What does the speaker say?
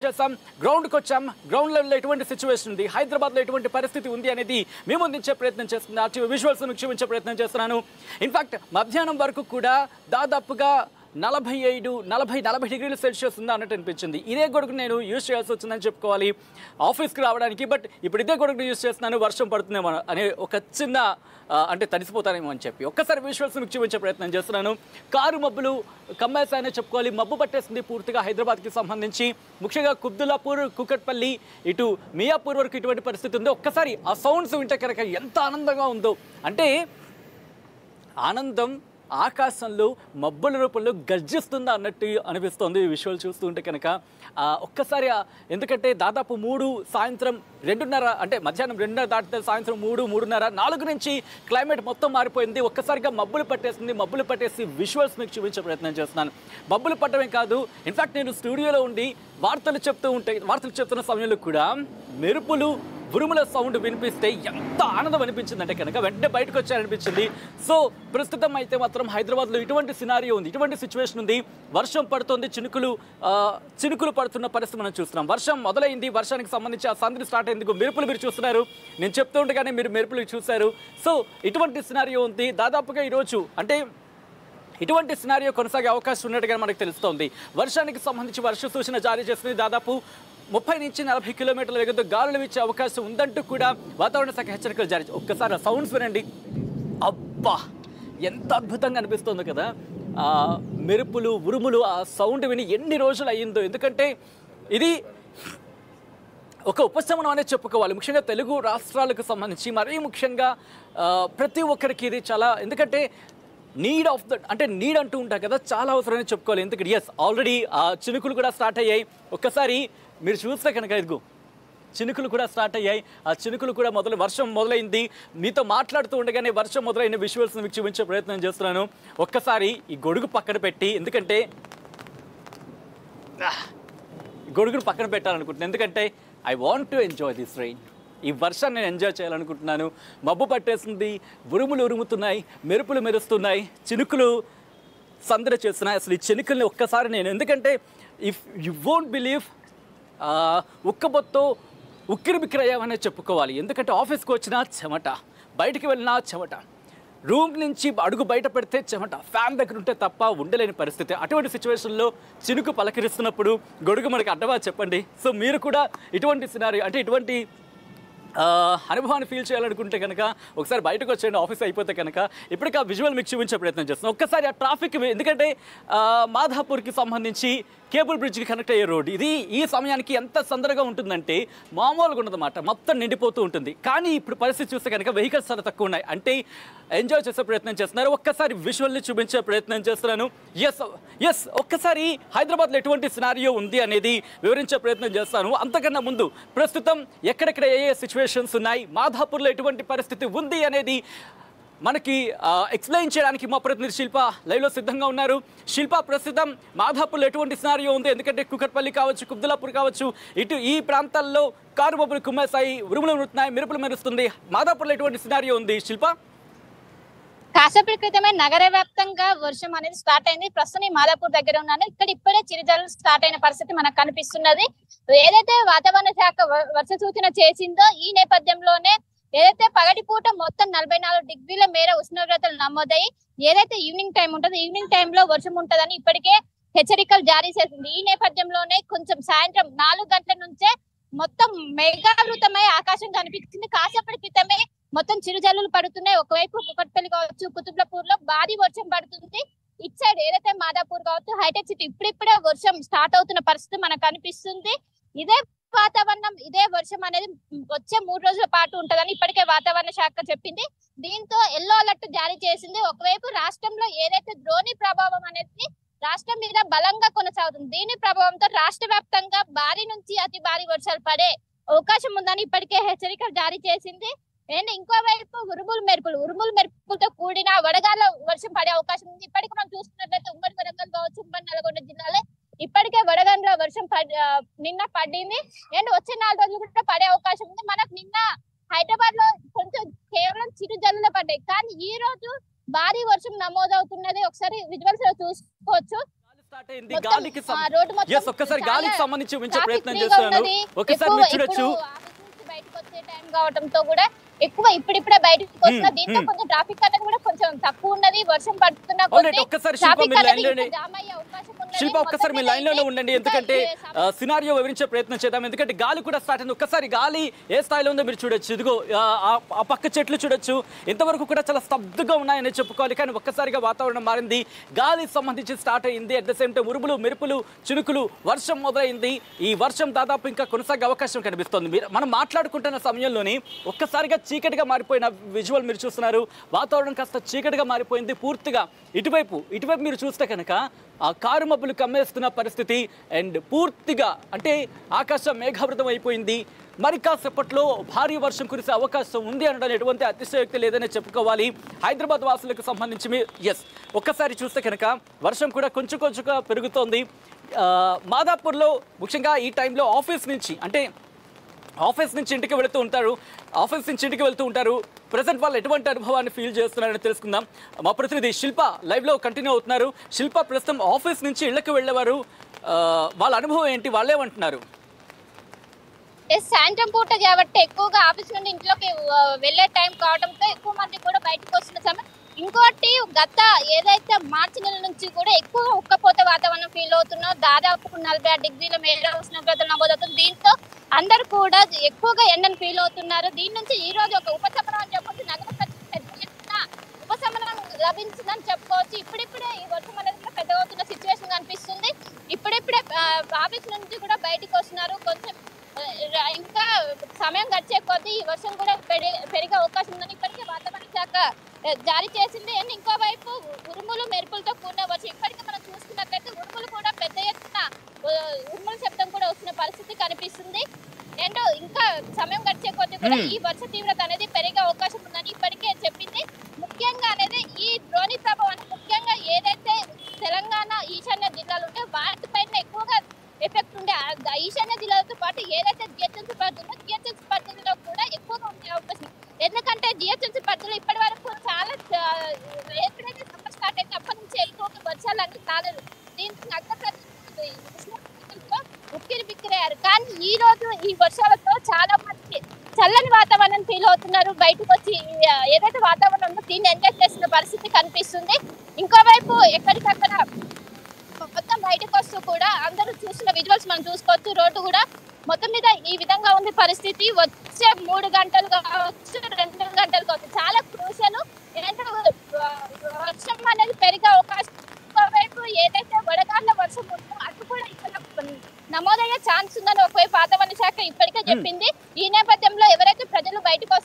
చేసాం గ్రౌండ్కి వచ్చాం గ్రౌండ్ లెవెల్లో ఎటువంటి సిచ్యువేషన్ ఉంది హైదరాబాద్లో ఎటువంటి పరిస్థితి ఉంది అనేది మేము అందించే ప్రయత్నం చేస్తుంది ఆ విజువల్స్ చూపించే ప్రయత్నం చేస్తున్నాను ఇన్ఫాక్ట్ మధ్యాహ్నం వరకు కూడా దాదాపుగా నలభై ఐదు నలభై నలభై డిగ్రీల సెల్సియస్ ఉందా అన్నట్టు అనిపించింది ఇదే గొడుగు నేను యూజ్ చేయాల్సి వచ్చిందని చెప్పుకోవాలి ఆఫీస్కి రావడానికి బట్ ఇప్పుడు ఇదే గొడుగుని యూజ్ చేస్తున్నాను వర్షం పడుతుందేమో అనే ఒక చిన్న ఆ, అంటే తడిసిపోతానేమో అని చెప్పి ఒక్కసారి విజువల్స్ మీకు చూపించే ప్రయత్నం చేస్తున్నాను కారు మబ్బులు కమ్మేశాయనే చెప్పుకోవాలి మబ్బు పట్టేసింది పూర్తిగా హైదరాబాద్కి సంబంధించి ముఖ్యంగా కుబ్దులాపూర్ కుకట్పల్లి ఇటు మియాపూర్ వరకు ఇటువంటి పరిస్థితి ఉంది ఒక్కసారి ఆ సౌండ్స్ వింటే కనుక ఎంత ఆనందంగా ఉందో అంటే ఆనందం ఆకాశంలో మబ్బుల రూపంలో గర్జిస్తుందా అన్నట్టు అనిపిస్తోంది ఈ విషయాలు చూస్తుంటే కనుక ఆ, ఒక్కసారి ఆ- ఎందుకంటే దాదాపు మూడు సాయంత్రం రెండున్నర అంటే మధ్యాహ్నం రెండున్నర దాటితే సాయంత్రం మూడు మూడున్నర నాలుగు నుంచి క్లైమేట్ మొత్తం మారిపోయింది ఒక్కసారిగా మబ్బులు పట్టేసింది మబ్బులు పట్టేసి విజువల్స్ మీకు చూపించే ప్రయత్నం చేస్తున్నాను మబ్బులు పట్టడమే కాదు ఇన్ఫాక్ట్ నేను స్టూడియోలో ఉండి వార్తలు చెప్తూ ఉంటే వార్తలు చెప్తున్న సమయంలో కూడా మెరుపులు ఉరుముల సౌండ్ వినిపిస్తే ఎంత ఆనందం అనిపించిందంటే కనుక వెంటనే బయటకు వచ్చారనిపించింది సో ప్రస్తుతం అయితే మాత్రం హైదరాబాద్లో ఇటువంటి సినారియో ఉంది ఇటువంటి సిచ్యువేషన్ ఉంది వర్షం పడుతుంది చినుకులు ఆ, చినుకులు పడుతున్న పరిస్థితి మనం చూస్తున్నాం వర్షం మొదలైంది వర్షానికి సంబంధించి ఆ సందడి స్టార్ట్ అయ్యేందుకు మెరుపులు మీరు చూస్తున్నారు నేను చెప్తూ ఉండగానే మీరు మెరుపులు చూశారు సో ఇటువంటి సినారియో ఉంది దాదాపుగా ఈరోజు అంటే ఇటువంటి సినారియో కొనసాగే అవకాశం ఉన్నట్టుగా మనకు తెలుస్తోంది వర్షానికి సంబంధించి వర్ష సూచన జారీ చేసింది దాదాపు ముప్పై నుంచి నలభై కిలోమీటర్ల వేగంతో గాలులు వీచే అవకాశం ఉందంటూ కూడా వాతావరణ శాఖ హెచ్చరికలు జారీ చే- ఒక్కసారి ఆ సౌండ్స్ వినండి అబ్బా ఎంత అద్భుతంగా అనిపిస్తుంది కదా ఆ మెరుపులు ఉరుములు ఆ సౌండ్ విని ఎన్ని రోజులు అయ్యిందో ఎందుకంటే ఇది ఒక ఉపశమనం అనేది చెప్పుకోవాలి ముఖ్యంగా తెలుగు రాష్ట్రాలకు సంబంధించి మరీ ముఖ్యంగా ఆ, ప్రతి ఒక్కరికి ఇది చాలా ఎందుకంటే నీడ్ ఆఫ్ ద అంటే నీడ్ అంటూ ఉంటాం కదా చాలా అవసరమని చెప్పుకోవాలి ఎందుకంటే ఎస్ ఆల్రెడీ ఆ చినుకులు కూడా స్టార్ట్ అయ్యాయి ఒక్కసారి మీరు చూస్తే కనుక ఇదిగో చినుకులు కూడా స్టార్ట్ అయ్యాయి ఆ చినుకులు కూడా మొదలు వర్షం మొదలైంది మీతో మాట్లాడుతూ ఉండగానే వర్షం మొదలైన విజువల్స్ మీకు చూపించే ప్రయత్నం చేస్తున్నాను ఒక్కసారి ఈ గొడుగు పక్కన పెట్టి ఎందుకంటే గొడుగును పక్కన పెట్టాలనుకుంటున్నాను ఎందుకంటే I want to enjoy this rain ఈ వర్షాన్ని నేను ఎంజాయ్ చేయాలనుకుంటున్నాను మబ్బు పట్టేస్తుంది ఉరుములు ఉరుముతున్నాయి మెరుపులు మెరుస్తున్నాయి చినుకులు సందడి చేస్తున్నాయి అసలు ఈ చినుకుల్ని ఒక్కసారి నేను ఎందుకంటే ఇఫ్ యు వోంట్ బిలీవ్ ఉక్కబొత్తో ఉక్కిరి బిక్కిరయ్యామనే చెప్పుకోవాలి ఎందుకంటే ఆఫీస్కి వచ్చినా చెమట బయటికి వెళ్ళినా చెమట రూమ్ నుంచి అడుగు బయట పెడితే చెమట ఫ్యాన్ దగ్గర ఉంటే తప్ప ఉండలేని పరిస్థితి అటువంటి సిచ్యువేషన్లో చినుకు పలకరిస్తున్నప్పుడు గొడుగు మనకి అడ్డవా చెప్పండి సో మీరు కూడా ఇటువంటి సినారీ అంటే ఇటువంటి ఆ, అనుభవాన్ని ఫీల్ చేయాలనుకుంటే కనుక ఒకసారి బయటకు వచ్చేయండి ఆఫీస్ అయిపోతే కనుక ఇప్పటికి ఆ విజువల్ మీకు చూపించే ప్రయత్నం చేస్తున్నాం ఒక్కసారి ఆ ట్రాఫిక్ ఎందుకంటే ఆ, మాధాపూర్కి సంబంధించి కేబుల్ బ్రిడ్జ్కి కనెక్ట్ అయ్యే రోడ్ ఇది ఈ సమయానికి ఎంత సందడిగా ఉంటుందంటే మామూలుగా ఉండదన్నమాట మొత్తం నిండిపోతూ ఉంటుంది కానీ ఇప్పుడు పరిస్థితి చూస్తే కనుక వెహికల్స్ చాలా తక్కువ ఉన్నాయి అంటే ఎంజాయ్ చేసే ప్రయత్నం చేస్తున్నారు ఒక్కసారి విజువల్ని చూపించే ప్రయత్నం చేస్తున్నాను ఎస్ ఎస్ ఒక్కసారి హైదరాబాద్లో ఎటువంటి సినారియో ఉంది అనేది వివరించే ప్రయత్నం చేస్తాను అంతకన్నా ముందు ప్రస్తుతం ఎక్కడెక్కడ ఏ ఏ సిచ్యువేషన్స్ ఉన్నాయి మాధాపూర్లో ఎటువంటి పరిస్థితి ఉంది అనేది మనకి ఎక్స్ప్లెయిన్ చేయడానికి మా ప్రతినిధి శిల్ప లైవ్లో సిద్ధంగా ఉన్నారు శిల్ప ప్రస్తుతం మాధాపూర్లో ఎటువంటి సినారియో ఉంది ఎందుకంటే కుకట్పల్లి కావచ్చు కుబ్దులాపూర్ కావచ్చు ఇటు ఈ ప్రాంతాల్లో కారు బొబ్బులు కుమ్మేశాయి ఉరుములు ఉరుతున్నాయి మెరుపులు మెరుస్తుంది మాధాపూర్లో ఎటువంటి సినారియో ఉంది శిల్ప కాసేపటి క్రితమే నగర వ్యాప్తంగా వర్షం అనేది స్టార్ట్ అయింది ప్రస్తుతం ఈ మాదాపూర్ దగ్గర ఉన్నాను ఇక్కడ ఇప్పుడే చిరుజల్లు స్టార్ట్ అయిన పరిస్థితి మనకు కనిపిస్తున్నది ఏదైతే వాతావరణ శాఖ వ- వర్ష సూచన చేసిందో ఈ నేపథ్యంలోనే ఏదైతే పగటిపూట మొత్తం నలభై నాలుగు డిగ్రీల మేర ఉష్ణోగ్రతలు నమోదయ్యి ఏదైతే ఈవినింగ్ టైం ఉంటుందో ఈవినింగ్ టైం లో వర్షం ఉంటుందని ఇప్పటికే హెచ్చరికలు జారీ చేసింది ఈ నేపథ్యంలోనే కొంచెం సాయంత్రం నాలుగు గంటల నుంచే మొత్తం మేఘావృతమై ఆకాశం కనిపించింది కాసేపటి క్రితమే మొత్తం చిరుజల్లులు పడుతున్నాయి ఒకవైపు కుకట్పల్లి కావచ్చు కుతుబ్లపూర్ లో భారీ వర్షం పడుతుంది ఇట్ సైడ్ ఏదైతే మాదాపూర్ కావచ్చు హైటెక్ సిటీ ఇప్పుడిప్పుడే వర్షం స్టార్ట్ అవుతున్న పరిస్థితి మనకు కనిపిస్తుంది ఇదే వాతావరణం ఇదే వర్షం అనేది వచ్చే మూడు రోజుల పాటు ఉంటదని ఇప్పటికే వాతావరణ శాఖ చెప్పింది దీంతో ఎల్లో అలర్ట్ జారీ చేసింది ఒకవైపు రాష్ట్రంలో ఏదైతే ద్రోణి ప్రభావం అనేది రాష్ట్రం మీద బలంగా కొనసాగుతుంది దీని ప్రభావంతో రాష్ట్ర వ్యాప్తంగా భారీ నుంచి అతి భారీ వర్షాలు పడే అవకాశం ఉందని ఇప్పటికే హెచ్చరికలు జారీ చేసింది అండ్ ఇంకోవైపు ఉరుములు మెరుపులు ఉరుములు మెరుపులతో కూడిన వడగాల వర్షం పడే అవకాశం ఉంది ఇప్పటికి మనం చూస్తున్నట్లయితే ఉమ్మడి వరంగల్ కావచ్చు ఉమ్మడి నల్గొండ జిల్లాలో ఇప్పటికే వడగండ్ల వర్షం పడ్- ఆ, నిన్న పడింది అండ్ వచ్చే నాలుగు రోజులు కూడా పడే అవకాశం ఉంది మనకు నిన్న హైదరాబాద్ లో కొంచెం కేవలం చిరు జల్లులు పడ్డాయి కానీ ఈ రోజు భారీ వర్షం నమోదవుతున్నది ఒకసారి విజువల్స్ లో చూసుకోవచ్చు స్టార్ట్ అయింది మొత్తం, గాలికి ఆ, రోడ్డు మొత్తం ఎస్ ఒక్కసారి చాలా గాలికి సంబంధించి ఉంచే ట్రాఫిక్ ప్రయత్నం ఫ్రీగా చేస్తున్నాను ఉన్నది. ఒకసారి ఎక్కువ మీరు చూడొచ్చు ఇప్పుడు ఆఫీస్ నుంచి బయటకు వచ్చే టైం కావడంతో కూడా ఎక్కువ ఇప్పుడిప్పుడే బయటకు వస్తున్నా మ్మ్, దీంతో మ్మ్. కొంచెం ట్రాఫిక్ అనేది కూడా కొంచెం తక్కువ ఉన్నది వర్షం పడుతున్న Alright, కొద్దీ ఒక్కసారి శిల్ప traffic మీరు అనేది line లోనే- ఇంకా జామ్ అయ్యే అవకాశం ఉన్నది. శిల్ప ఒక్కసారి మీ మొత్తం లైన్ లోనే మీద ఉండండి ఇంకా ఎందుకంటే ఈ సమ- సినారియో వివరించే ప్రయత్నం చేద్దాం ఎందుకంటే గాలి కూడా స్టార్ట్ అయింది ఒక్కసారి గాలి ఏ స్థాయిలో ఉందో మీరు చూడొచ్చు ఇదిగో ఆ, ఆ- ఆ పక్క చెట్లు చూడొచ్చు ఇంతవరకు కూడా చాలా స్తబ్దుగా ఉన్నాయని చెప్పుకోవాలి కానీ ఒక్కసారిగా వాతావరణం మారింది గాలి సంబంధించి స్టార్ట్ అయింది అట్ ద సేమ్ టైం ఉరుములు మెరుపులు చినుకులు వర్షం మొదలైంది ఈ వర్షం దాదాపు ఇంకా కొనసాగే అవకాశం కనిపిస్తుంది మీరు మనం మాట్లాడుకుంటున్న సమయంలోనే ఒక్కసారిగా చీకటిగా మారిపోయిన విజువల్ మీరు చూస్తున్నారు వాతావరణం కాస్త చీకటిగా మారిపోయింది పూర్తిగా ఇటువైపు ఇటువైపు మీరు చూస్తే కనుక ఆ కారు మబ్బులు కమ్మేస్తున్న పరిస్థితి అండ్ పూర్తిగా అంటే ఆకాశం మేఘావృతం అయిపోయింది మరి కాసేపట్లో భారీ వర్షం కురిసే అవకాశం ఉంది అనడం ఎటువంటి అతిశయోక్తి లేదనే చెప్పుకోవాలి హైదరాబాద్ వాసులకు సంబంధించి మీ ఎస్ ఒక్కసారి చూస్తే కనుక వర్షం కూడా కొంచెం కొంచెంగా పెరుగుతోంది ఆ, మాదాపూర్లో ముఖ్యంగా ఈ టైంలో ఆఫీస్ నుంచి అంటే ఆఫీస్ నుంచి ఇంటికి వెళుతూ ఉంటారు ఆఫీస్ నుంచి ఇంటికి వెళ్తూ ఉంటారు ప్రజెంట్ వాళ్ళు ఎటువంటి అనుభవాన్ని ఫీల్ చేస్తున్నారని తెలుసుకుందాం మా ప్రతినిధి శిల్ప లైవ్లో కంటిన్యూ అవుతున్నారు శిల్ప ప్రస్తుతం ఆఫీస్ నుంచి ఇళ్లకు వెళ్ళేవారు ఆ, వాళ్ళ అనుభవం ఏంటి వాళ్ళేమంటున్నారు ఎస్, సాయంత్రం పూట కాబట్టి ఎక్కువగా ఆఫీస్ నుండి ఇంట్లోకి ఆ, వెళ్ళే టైం కావడంతో ఎక్కువ మంది కూడా బయటకు వస్తున్న సమయం ఇంకోటి గత ఏదైతే మార్చి నెల నుంచి కూడా ఎక్కువ ఉక్కపోత వాతావరణం ఫీల్ అవుతున్నాం దాదాపు నలభై ఆరు డిగ్రీల మేర ఉష్ణోగ్రత నమోదవుతుంది దీంతో అందరూ కూడా ఎక్కువగా ఎండను ఫీల్ అవుతున్నారు దీని నుంచి ఈ రోజు ఒక ఉపశమనం అని చెప్పొచ్చు నగర ప్రజలకు పెద్ద ఎత్తున ఉపశమనం లభించిందని చెప్పుకోవచ్చు ఇప్పుడిప్పుడే ఈ వర్షం అనేది కూడా పెద్దగా అవుతున్న సిచ్యువేషన్ కనిపిస్తుంది ఇప్పుడిప్పుడే ఆ, ఆఫీస్ నుంచి కూడా బయటకు వస్తున్నారు కొంచెం ఆ, ఇంకా సమయం గడిచే కొద్దీ ఈ వర్షం కూడా పెరి- పెరిగే అవకాశం ఉందని ఇప్పటికే వాతావరణ శాఖ ఆ, జారీ చేసింది అండ్ ఇంకోవైపు ఉరుములు మెరుపులతో కూడిన వర్షం ఇప్పటికే మనం చూసుకున్నట్లయితే ఉరుములు కూడా పెద్ద ఎత్తున ఆ, ఉరుముల శబ్దం కూడా వస్తున్న పరిస్థితి కనిపిస్తుంది అండ్ ఇంకా సమయం గడిచే కొద్దీ కూడా Hmm. ఈ వర్ష తీవ్రత అనేది పెరిగే అవకాశం ఉందని ఇప్పటికే చెప్పింది ముఖ్యంగా అనేది ఈ ద్రోణి ప్రభావం ముఖ్యంగా ఏదైతే తెలంగాణ ఈశాన్య జిల్లాలు ఉంటే వాటిపైన ఎక్కువగా ఎఫెక్ట్ ఉండే ఆ ఈశాన్య జిల్లాలతో పాటు ఏదైతే జిహెచ్ఎంసీ పరిధిలో జిహెచ్ఎంసీ పరిధిలో కూడా ఎక్కువగా ఉండే అవకాశం ఎందుకంటే జిహెచ్ఎంసీ పరిధిలో ఇప్పటి వరకు చాలా చా- ఎప్పుడైతే సమ్మర్ స్టార్ట్ అయితే అప్పటి నుంచి ఎక్కువగా వర్షాలు అన్ని కాలేదు దీనికి నగర ఉష్ణోగ్రతలతో ఉక్కిరి బిక్కిరయ్యారు కానీ ఈ రోజు ఈ వర్షాలతో చాలా మంది చల్లని వాతావరణం ఫీల్ అవుతున్నారు బయటకు వచ్చి ఆ, ఏదైతే వాతావరణం ఉందో దీన్ని ఎంజాయ్ చేసిన పరిస్థితి కనిపిస్తుంది ఇంకోవైపు ఎక్కడికక్కడ మొత్తం బయటకు వస్తూ కూడా అందరూ చూసిన విజువల్స్ మనం చూసుకోవచ్చు రోడ్డు కూడా మొత్తం మీద ఈ విధంగా ఉంది పరిస్థితి వచ్చే మూడు గంటలు కావచ్చు రెండు గంటలు కావచ్చు చాలా క్రూషియల్ ఏంటంటే ఆ, వర్షం అనేది పెరిగే అవకాశం ఒకవైపు ఏదైతే వడగాళ్ళ వర్షం ఉందో అటు కూడా ఇక్కడ నమోదయ్యే ఛాన్స్ ఉందని ఒకవైపు వాతావరణ శాఖ ఇప్పటికే చెప్పింది ఈ నేపథ్యంలో ఎవరైతే ప్రజలు బయటకు